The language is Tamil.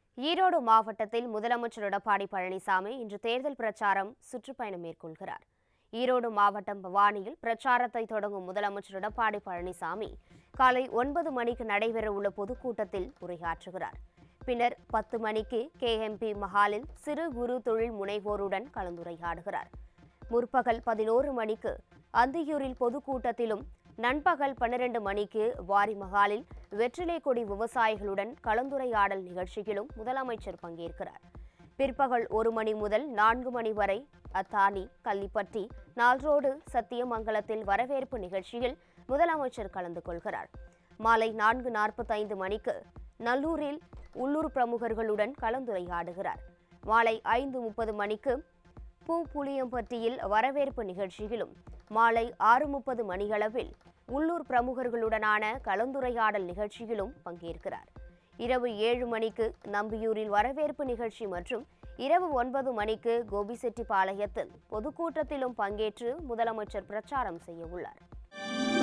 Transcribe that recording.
ஈரோடு மாவட்டத்தில் முதலமைச்சர் எடப்பாடி பழனிசாமி இன்று தேர்தல் பிரச்சாரம் சுற்றுப்பயணம் மேற்கொள்கிறார் ஈரோடு மாவட்டம் பவானியில் பிரச்சாரத்தை தொடங்கும் முதலமைச்சர் எடப்பாடி பழனிசாமி காலை ஒன்பது மணிக்கு நடைபெறவுள்ள பொதுக்கூட்டத்தில் உரையாற்றுகிறார் பின்னர் பத்து மணிக்கு கேஎம்பி மஹாலில் சிறு குறு தொழில் முனைவோருடன் கலந்துரையாடுகிறார் முற்பகல் பதினோரு மணிக்கு அந்தியூரில் பொதுக்கூட்டத்திலும் நண்பகல் பன்னிரண்டு மணிக்கு வாரி மகாலில் வெற்றிலை கொடி விவசாயிகளுடன் கலந்துரையாடல் நிகழ்ச்சியிலும் முதலமைச்சர் பங்கேற்கிறார் பிற்பகல் ஒரு மணி முதல் நான்கு மணி வரை அத்தானி கள்ளிப்பட்டி நால்ரோடு சத்தியமங்கலத்தில் வரவேற்பு நிகழ்ச்சியில் முதலமைச்சர் கலந்து கொள்கிறார் மாலை நான்கு நாற்பத்தைந்து மணிக்கு நல்லூரில் உள்ளூர் பிரமுகர்களுடன் கலந்துரையாடுகிறார் மாலை ஐந்து முப்பது மணிக்கு பூ புளியம்பட்டியில் வரவேற்பு நிகழ்ச்சியிலும் மாலை ஆறு முப்பது மணியளவில் உள்ளூர் பிரமுகர்களுடனான கலந்துரையாடல் நிகழ்ச்சியிலும் பங்கேற்கிறார் இரவு ஏழு மணிக்கு நம்பியூரில் வரவேற்பு நிகழ்ச்சி மற்றும் இரவு ஒன்பது மணிக்கு கோபிசெட்டிப்பாளையத்தில் பொதுக்கூட்டத்திலும் பங்கேற்று முதலமைச்சர் பிரச்சாரம் செய்ய உள்ளார்